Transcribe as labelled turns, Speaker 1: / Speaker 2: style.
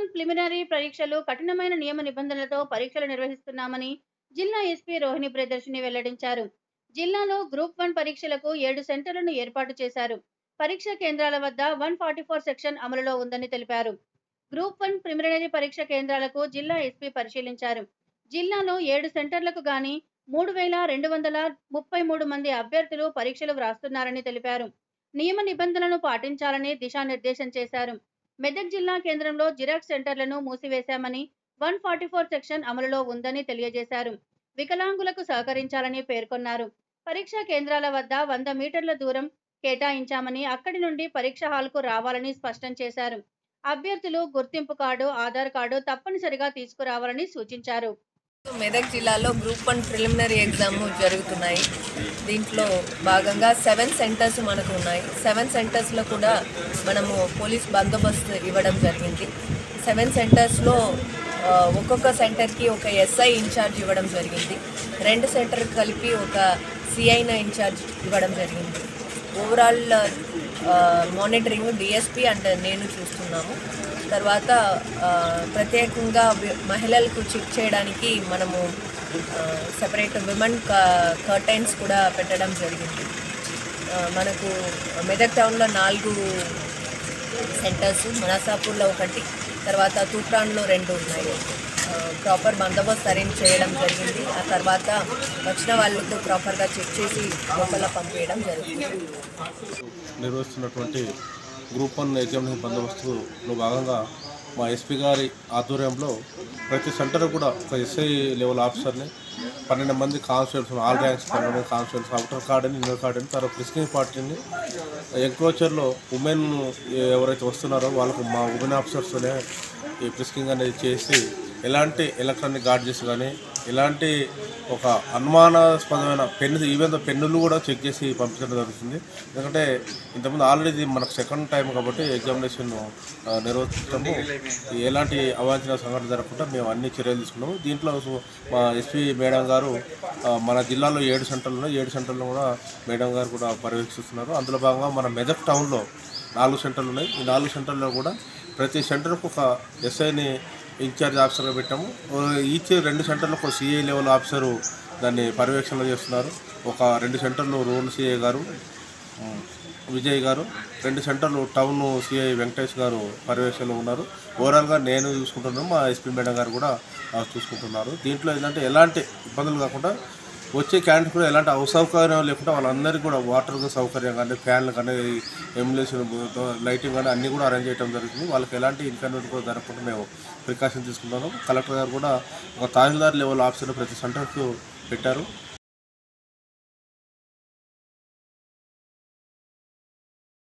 Speaker 1: preliminary పరీక్షలు కఠినమైన నియమ నిబంధనలతో పరీక్షలు నిర్వహిస్తున్నామని జిల్లా ఎస్పీ రోహిణి ప్రియదర్శిని వెల్లడించారు జిల్లాలో గ్రూప్ వన్ పరీక్షలకు ఏడు సెంటర్లను ఏర్పాటు చేశారు పరీక్ష కేంద్రాల వద్ద వన్ ఫార్టీ ఫోర్ సెక్షన్ అమలులో ఉందని తెలిపారు గ్రూప్ వన్ ప్రిలిమినరీ పరీక్ష కేంద్రాలకు జిల్లా ఎస్పీ పరిశీలించారు జిల్లాలో ఏడు సెంటర్లకు గాని మూడు వేల రెండు వందల ముప్పై మూడు మంది అభ్యర్థులు పరీక్షలు వ్రాస్తున్నారని తెలిపారు నియమ నిబంధనలను పాటించాలని దిశానిర్దేశం చేశారు మెదక్ జిల్లా కేంద్రంలో జిరాక్స్ సెంటర్లను మూసివేశామని వన్ ఫార్టీ ఫోర్ సెక్షన్ అమలులో ఉందని తెలియజేశారు వికలాంగులకు సహకరించాలని పేర్కొన్నారు పరీక్షా కేంద్రాల వద్ద వంద మీటర్ల దూరం కేటాయించామని అక్కడి నుండి పరీక్ష హాల్కు రావాలని స్పష్టం చేశారు అభ్యర్థులు గుర్తింపు కార్డు ఆధార్ కార్డు తప్పనిసరిగా తీసుకురావాలని సూచించారు
Speaker 2: మెదక్ జిల్లాలో గ్రూప్ వన్ ప్రిలిమినరీ ఎగ్జామ్ జరుగుతున్నాయి దీంట్లో భాగంగా సెవెన్ సెంటర్స్ మనకు ఉన్నాయి సెవెన్ సెంటర్స్లో కూడా మనము పోలీస్ బందోబస్తు ఇవ్వడం జరిగింది సెవెన్ సెంటర్స్లో ఆ, ఒక్కొక్క సెంటర్కి ఒక ఎస్ఐ ఇన్ఛార్జ్ ఇవ్వడం జరిగింది రెండు సెంటర్ కలిపి ఒక సిఐన ఇన్ఛార్జ్ ఇవ్వడం జరిగింది ఓవరాల్ మానిటరింగ్ డిఎస్పి అండ్ నేను చూస్తున్నాము తర్వాత ఆ, ప్రత్యేకంగా వి- మహిళలకు చెక్ చేయడానికి మనము సెపరేట్ విమెన్ కర్టైన్స్ కూడా పెట్టడం జరిగింది ఆ, మనకు మెదక్ టౌన్లో నాలుగు సెంటర్స్ మనసాపూర్లో ఒకటి తర్వాత తూప్రాన్లో రెండు ఉన్నాయి ప్రాపర్ బందోబస్తు అరేంజ్ చేయడం జరిగింది ఆ తర్వాత వచ్చిన వాళ్ళకు ప్రాపర్గా చెక్ చేసి లోపల పంపించడం జరుగుతుంది
Speaker 3: నిర్వహిస్తున్నటువంటి గ్రూప్ వన్ ఎగ్జామినేషన్ బందోబస్తులో భాగంగా మా ఎస్పీ గారి ఆధ్వర్యంలో ప్రతి సెంటర్ కూడా ఒక ఎస్ఐ లెవెల్ ఆఫీసర్ని పన్నెండు మంది కానిస్టేబుల్స్ ఆల్ ర్యాంక్స్ పన్నెండు మంది కానిస్టేబుల్స్ అవుటర్ కార్డ్ అని ఇన్నర్ కార్డ్ అని తర్వాత ప్రిస్కింగ్ పార్టీని ఎంక్రోచర్లో ఉమెన్ ఎవరైతే వస్తున్నారో వాళ్ళకు మా ఉమెన్ ఆఫీసర్స్తోనే ఈ ప్రిస్కింగ్ అనేది చేసి ఎలాంటి ఎలక్ట్రానిక్ గార్డ్జెస్ కానీ ఎలాంటి ఒక అనుమానాస్పదమైన పెన్ను ఈవెన్ దో పెన్నులు కూడా చెక్ చేసి పంపించడం జరుగుతుంది ఎందుకంటే ఇంతకుముందు ఆల్రెడీ ఇది మనకు సెకండ్ టైం కాబట్టి ఎగ్జామినేషన్ ఆ, నిర్వహించడము ఎలాంటి అవాంఛనీయ సంఘటన జరగకుండా మేము అన్ని చర్యలు తీసుకున్నాము దీంట్లో సు- మా ఎస్పీ మేడం గారు ఆ, మన జిల్లాలో ఏడు సెంటర్లు ఉన్నాయి ఏడు సెంటర్లు కూడా మేడం గారు కూడా పర్యవేక్షిస్తున్నారు అందులో భాగంగా మన మెదక్ టౌన్లో నాలుగు సెంటర్లు ఉన్నాయి ఈ నాలుగు సెంటర్లో కూడా ప్రతి సెంటర్కు ఒక ఎస్ఐని ఇన్ఛార్జ్ ఆఫీసర్గా పెట్టాము ఓ ఈచ్ రెండు సెంటర్లకు ఒక సిఐ లెవెల్ ఆఫీసరు దాన్ని పర్యవేక్షణ చేస్తున్నారు ఒక రెండు సెంటర్లు రూరల్ సిఐ గారు ఉమ్, విజయ్ గారు రెండు సెంటర్లు టౌన్ సిఐ వెంకటేష్ గారు పర్యవేక్షణలో ఉన్నారు ఓవరాల్గా నేను చూసుకుంటున్నాను మా ఎస్పీ మేడం గారు కూడా ఆ, చూసుకుంటున్నారు దీంట్లో ఏంటంటే ఎలాంటి ఇబ్బందులు కాకుండా వచ్చే క్యాండిడేట్ కూడా ఎలాంటి అసౌకర్యం లేకుండా వాళ్ళందరికీ కూడా వాటర్ సౌకర్యం కానీ ఫ్యాన్లు కానీ ఎమ్యులేషన్ లైటింగ్ కానీ అన్నీ కూడా అరేంజ్ చేయడం జరుగుతుంది వాళ్ళకి ఎలాంటి ఇన్కన్వీనియన్స్ కూడా జరగకుండా మేము ప్రికాషన్ తీసుకుంటున్నాం కలెక్టర్ గారు కూడా ఒక తహసీల్దార్ లెవెల్ ఆఫీసర్ ప్రతి సెంటర్కు పెట్టారు